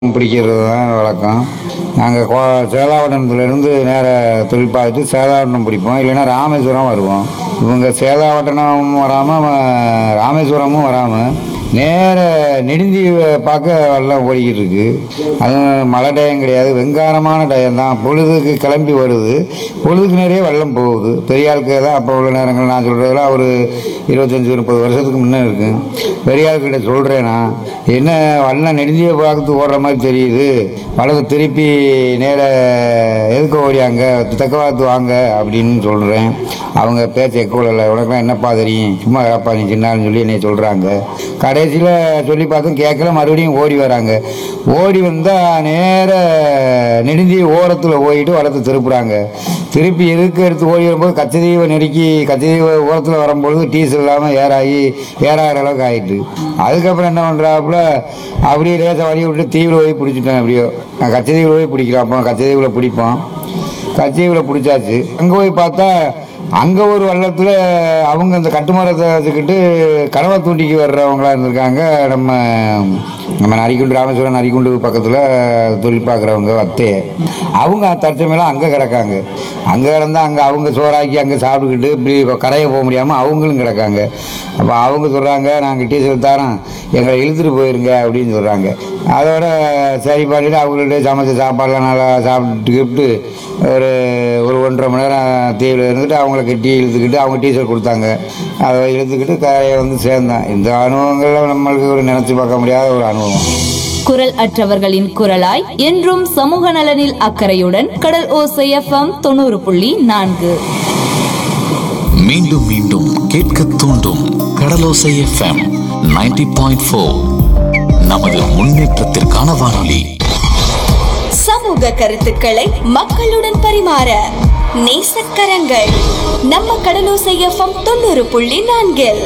பிடிக்கிறது தான் வழக்கம் நாங்கள் கோ சேதாவட்டணத்துலேருந்து நேர தொழில் பார்த்துட்டு சேதாவட்டணம் பிடிப்போம் இல்லைன்னா ராமேஸ்வரம் வருவோம் இவங்க சேதாவட்டணமும் வராமல் ராமேஸ்வரமும் வராமல் நேர நெடுந்தீவை பார்க்க வெள்ளம் ஓடிக்கிட்டு இருக்கு அதுவும் மழை டயம் கிடையாது வெங்காரமான டயம் தான் பொழுதுக்கு கிளம்பி வருது பொழுதுக்கு நிறைய வெள்ளம் போகுது பெரிய ஆளுக்கு தான் அப்போ உள்ள நேரங்கள் நான் சொல்கிறதெல்லாம் ஒரு இருபத்தஞ்சி முப்பது வருஷத்துக்கு முன்னே இருக்கு பெரிய ஆளுக்கிட்ட சொல்கிறேன்னா என்ன வெள்ளம் நெடுந்தீவை பார்த்து ஓடுற மாதிரி தெரியுது வலது திருப்பி நேர எதுக்கு ஓடியாங்க தெக்கவாத்து வாங்க அப்படின்னு சொல்கிறேன் அவங்க பேச்ச எக்கோல உனக்குலாம் என்னப்பா தெரியும் சும்மா கிடப்பா நீ சின்னான்னு சொல்லி என்னை சொல்கிறாங்க கடைசியில் சொல்லி பார்த்தும் கேட்கல மறுபடியும் ஓடி வராங்க ஓடி வந்தால் நேர நெடுந்தி ஓரத்தில் போயிட்டு வளர்த்து திருப்புறாங்க திருப்பி எதுக்கு எடுத்து ஓடி வரும்போது கச்சதீவை நெருக்கி கச்சதீவை ஓரத்தில் வரும்பொழுது டீசல் இல்லாமல் ஏறாகி ஏறாகிற அளவுக்கு ஆயிட்டு அதுக்கப்புறம் என்ன பண்ணுறாப்புல அப்படியே லேசாக வழி விட்டு தீவில் போய் பிடிச்சிட்டேன் அப்படியோ நான் கச்சதீவில் போய் பிடிக்கிறோம் அப்போ கச்சதீவில் பிடிப்போம் கச்சதீவில் பிடிச்சாச்சு அங்கே போய் பார்த்தா அங்கே ஒரு வள்ளத்தில் அவங்க அந்த கட்டுமரத்தை வச்சுக்கிட்டு கனவை தூண்டிக்கு வர்றவங்களா இருந்திருக்காங்க நம்ம நம்ம நரிக்குண்டு ராமேஸ்வரம் நரிக்குண்டு பக்கத்தில் தொழில் பார்க்குறவங்க வத்தைய அவங்க தற்சமையெல்லாம் அங்கே கிடக்காங்க அங்கே கிடந்தா அங்கே அவங்க சோறாக்கி அங்கே சாப்பிட்டுக்கிட்டு இப்படி கரையை போக முடியாமல் அவங்களும் கிடக்காங்க அப்போ அவங்க சொல்கிறாங்க நாங்கள் டீசல் தரோம் எங்களை இழுத்துட்டு போயிருங்க அப்படின்னு சொல்கிறாங்க அதோட சரி பண்ணிட்டு அவங்கள்ட்ட சமைச்ச சாப்பாடுலாம் நல்லா சாப்பிட்டு கிப்ட்டு ஒரு ஒரு ஒன்றரை மணி நேரம் தீவில் இருந்துட்டு அவங்கள கட்டி இழுத்துக்கிட்டு அவங்க டீசல் கொடுத்தாங்க அதை இழுத்துக்கிட்டு கரையை வந்து சேர்ந்தேன் இந்த அனுபவங்கள்லாம் நம்மளுக்கு ஒரு நினச்சி பார்க்க முடியாத ஒரு அனுபவம் குரல் அற்றவர்களின் குரலாய் என்றும் சமூக நலனில் அக்கறையுடன் கடல் ஓசை எஃப்எம் தொண்ணூறு புள்ளி நான்கு மீண்டும் மீண்டும் கேட்க தூண்டும் கடலோசை எஃப்எம் 90.4 பாயிண்ட் ஃபோர் நமது முன்னேற்றத்திற்கான வானொலி சமூக கருத்துக்களை மக்களுடன் பரிமாற நேசக்கரங்கள் நம்ம கடலோசை எஃப்எம் தொண்ணூறு புள்ளி நான்கில்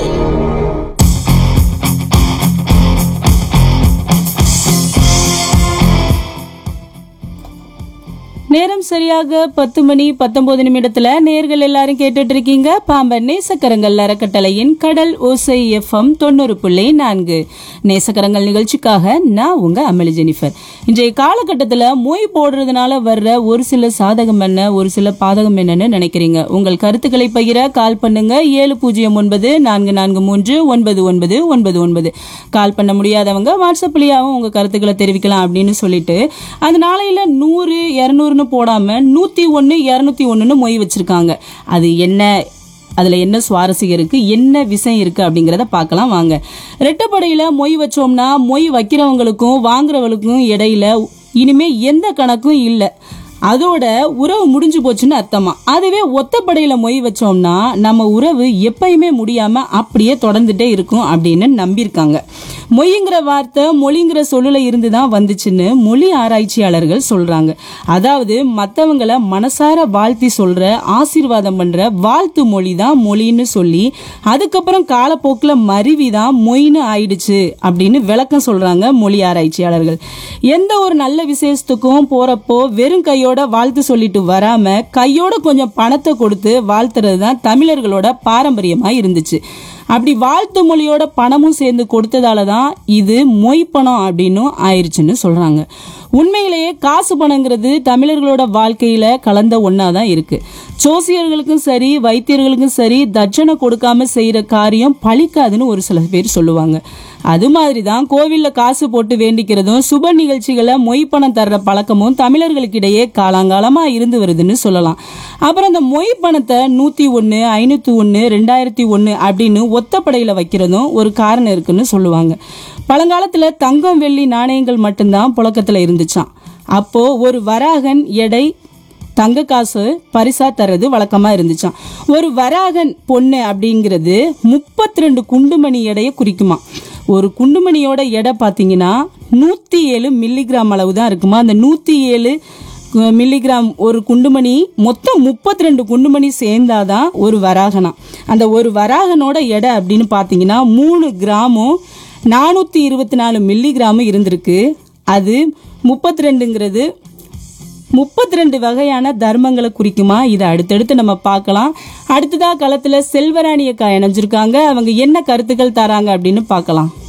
நேரம் சரியாக பத்து மணி பத்தொன்பது நிமிடத்துல நேர்கள் எல்லாரும் கேட்டுட்டு இருக்கீங்க பாம்பன் நேசக்கரங்கள் அறக்கட்டளையின் கடல் ஓசை எஃப்எம் தொண்ணூறு புள்ளி நான்கு நேசக்கரங்கள் நிகழ்ச்சிக்காக நான் உங்க அமளி ஜெனிஃபர் இன்றைய காலகட்டத்தில் மொய் போடுறதுனால வர்ற ஒரு சில சாதகம் என்ன ஒரு சில பாதகம் என்னன்னு நினைக்கிறீங்க உங்கள் கருத்துக்களை பகிர கால் பண்ணுங்க ஏழு பூஜ்ஜியம் ஒன்பது நான்கு நான்கு மூன்று ஒன்பது ஒன்பது ஒன்பது ஒன்பது கால் பண்ண முடியாதவங்க வாட்ஸ்அப்லயாவும் உங்க கருத்துக்களை தெரிவிக்கலாம் அப்படின்னு சொல்லிட்டு அந்த நாளையில நூறு இரநூறுன்னு போடாம நூத்தி ஒன்னு இரநூத்தி ஒன்னுன்னு மொய் வச்சிருக்காங்க அது என்ன அதுல என்ன சுவாரஸ்யம் இருக்கு என்ன விஷயம் இருக்கு அப்படிங்கறத பார்க்கலாம் வாங்க ரெட்டப்படையில மொய் வச்சோம்னா மொய் வைக்கிறவங்களுக்கும் வாங்குறவங்களுக்கும் இடையில இனிமே எந்த கணக்கும் இல்லை அதோட உறவு முடிஞ்சு போச்சுன்னு அர்த்தமா அதுவே ஒத்தப்படையில மொய் வச்சோம்னா நம்ம உறவு எப்பயுமே முடியாம அப்படியே தொடர்ந்துட்டே இருக்கும் அப்படின்னு நம்பியிருக்காங்க மொய்ங்கிற வார்த்தை மொழிங்கிற சொல்லுல இருந்து தான் வந்துச்சுன்னு மொழி ஆராய்ச்சியாளர்கள் சொல்றாங்க அதாவது மத்தவங்கள மனசார வாழ்த்தி சொல்ற ஆசீர்வாதம் பண்ற வாழ்த்து மொழி தான் மொழின்னு சொல்லி அதுக்கப்புறம் காலப்போக்கில் மருவி தான் மொய்னு ஆயிடுச்சு அப்படின்னு விளக்கம் சொல்றாங்க மொழி ஆராய்ச்சியாளர்கள் எந்த ஒரு நல்ல விசேஷத்துக்கும் போறப்போ வெறும் கையோட வாழ்த்து சொல்லிட்டு வராம கையோட கொஞ்சம் பணத்தை கொடுத்து வாழ்த்துறது தான் தமிழர்களோட பாரம்பரியமா இருந்துச்சு அப்படி வாழ்த்து மொழியோட பணமும் சேர்ந்து கொடுத்ததால தான் இது மொய் பணம் அப்படின்னும் ஆயிருச்சுன்னு சொல்றாங்க உண்மையிலேயே காசு பணங்கிறது தமிழர்களோட வாழ்க்கையில கலந்த ஒன்னா தான் இருக்கு ஜோசியர்களுக்கும் சரி வைத்தியர்களுக்கும் சரி தட்சணை கொடுக்காம செய்யற காரியம் பழிக்காதுன்னு ஒரு சில பேர் சொல்லுவாங்க அது மாதிரி தான் கோவில்ல காசு போட்டு வேண்டிக்கிறதும் சுப நிகழ்ச்சிகளை மொய் பணம் தர்ற பழக்கமும் தமிழர்களுக்கிடையே காலாங்காலமா இருந்து வருதுன்னு சொல்லலாம் அப்புறம் அந்த மொய் பணத்தை நூத்தி ஒன்னு ஐநூத்தி ஒன்னு ரெண்டாயிரத்தி ஒன்னு அப்படின்னு ஒத்தப்படையில வைக்கிறதும் ஒரு காரணம் இருக்குன்னு சொல்லுவாங்க பழங்காலத்துல தங்கம் வெள்ளி நாணயங்கள் மட்டும்தான் புழக்கத்துல இருந்துச்சாம் அப்போ ஒரு வராகன் எடை தங்க காசு பரிசா தர்றது வழக்கமா இருந்துச்சாம் ஒரு வராகன் பொண்ணு அப்படிங்கிறது முப்பத்தி ரெண்டு குண்டுமணி எடையை குறிக்குமா ஒரு குண்டுமணியோட எடை பார்த்தீங்கன்னா நூற்றி ஏழு மில்லிகிராம் அளவு தான் இருக்குமா அந்த நூற்றி ஏழு மில்லிகிராம் ஒரு குண்டுமணி மொத்தம் முப்பத்தி ரெண்டு குண்டுமணி சேர்ந்தாதான் ஒரு வராகனா அந்த ஒரு வராகனோட எடை அப்படின்னு பார்த்தீங்கன்னா மூணு கிராமும் நானூற்றி இருபத்தி நாலு மில்லிகிராமும் இருந்திருக்கு அது முப்பத்தி ரெண்டுங்கிறது முப்பத்தி ரெண்டு வகையான தர்மங்களை குறிக்குமா இதை அடுத்தடுத்து நம்ம பார்க்கலாம் அடுத்ததா களத்துல செல்வராணி அக்கா இணைஞ்சிருக்காங்க அவங்க என்ன கருத்துக்கள் தராங்க அப்படின்னு பார்க்கலாம்